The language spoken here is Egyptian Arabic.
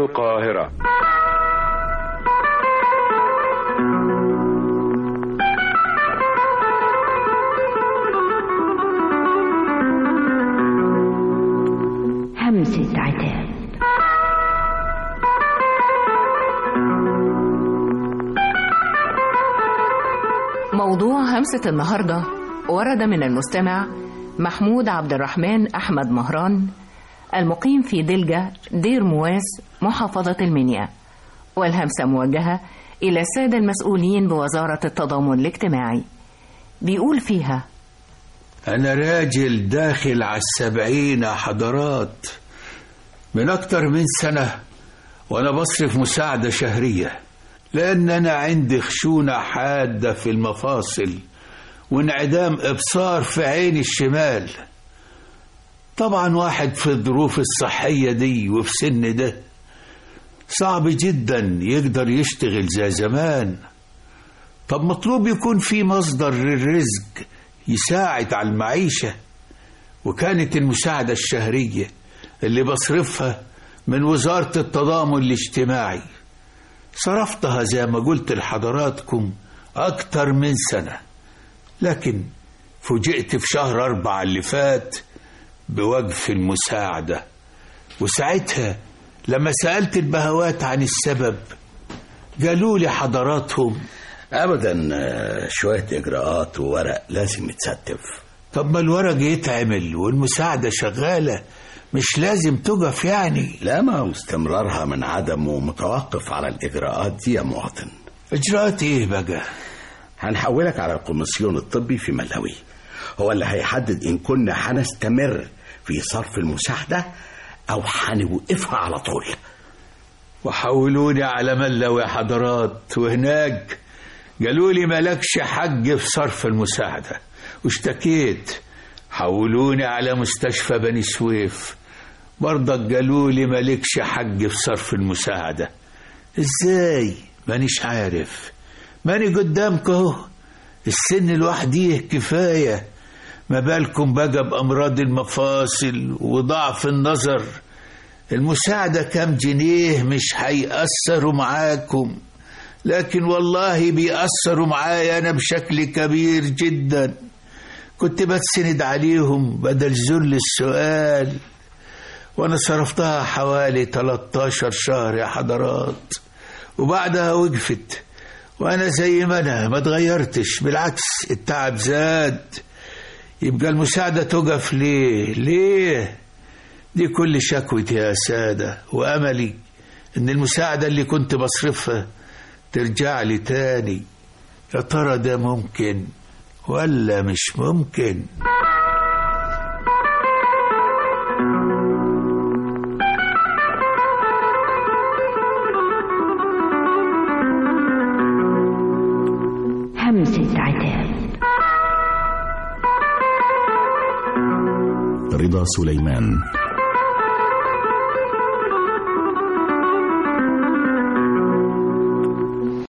القاهرة همسة عتاب موضوع همسة النهاردة ورد من المستمع محمود عبد الرحمن أحمد مهران المقيم في دلجة دير مواس محافظة المنيا والهمسة موجهة إلى السادة المسؤولين بوزارة التضامن الاجتماعي بيقول فيها أنا راجل داخل على السبعين يا حضرات من أكتر من سنة وأنا بصرف مساعدة شهرية لأن أنا عندي خشونة حادة في المفاصل وانعدام إبصار في عيني الشمال طبعا واحد في الظروف الصحية دي وفي سن ده صعب جدا يقدر يشتغل زي زمان طب مطلوب يكون في مصدر للرزق يساعد على المعيشة وكانت المساعدة الشهرية اللي بصرفها من وزارة التضامن الاجتماعي صرفتها زي ما قلت لحضراتكم أكتر من سنة لكن فوجئت في شهر أربعة اللي فات بوقف المساعدة وساعتها لما سألت البهوات عن السبب قالوا لي حضراتهم ابدا آه، شويه اجراءات وورق لازم يتستف طب ما الورق يتعمل والمساعدة شغالة مش لازم تقف يعني لا ما هو استمرارها من عدمه متوقف على الاجراءات دي يا مواطن إجراءات إيه بقى هنحولك على الكوميسيون الطبي في ملاوي هو اللي هيحدد ان كنا هنستمر في صرف المساعده او هنوقفها على طول وحولوني على ملة يا حضرات وهناك قالوا لي مالكش حق في صرف المساعدة واشتكيت حولوني على مستشفى بني سويف برضك قالوا لي مالكش حق في صرف المساعدة ازاي مانيش عارف ماني قدامك اهو السن لوحديه كفاية ما بالكم بقى بأمراض المفاصل وضعف النظر المساعدة كام جنيه مش هيأثروا معاكم لكن والله بيأثروا معايا أنا بشكل كبير جدا كنت بتسند عليهم بدل ذل السؤال وأنا صرفتها حوالي 13 شهر يا حضرات وبعدها وقفت وأنا زي ما أنا ما اتغيرتش بالعكس التعب زاد يبقى المساعدة تقف ليه ليه دي كل شكوتي يا سادة وأملي إن المساعدة اللي كنت بصرفها ترجع لي تاني يا ترى ده ممكن ولا مش ممكن همسة عتاب رضا سليمان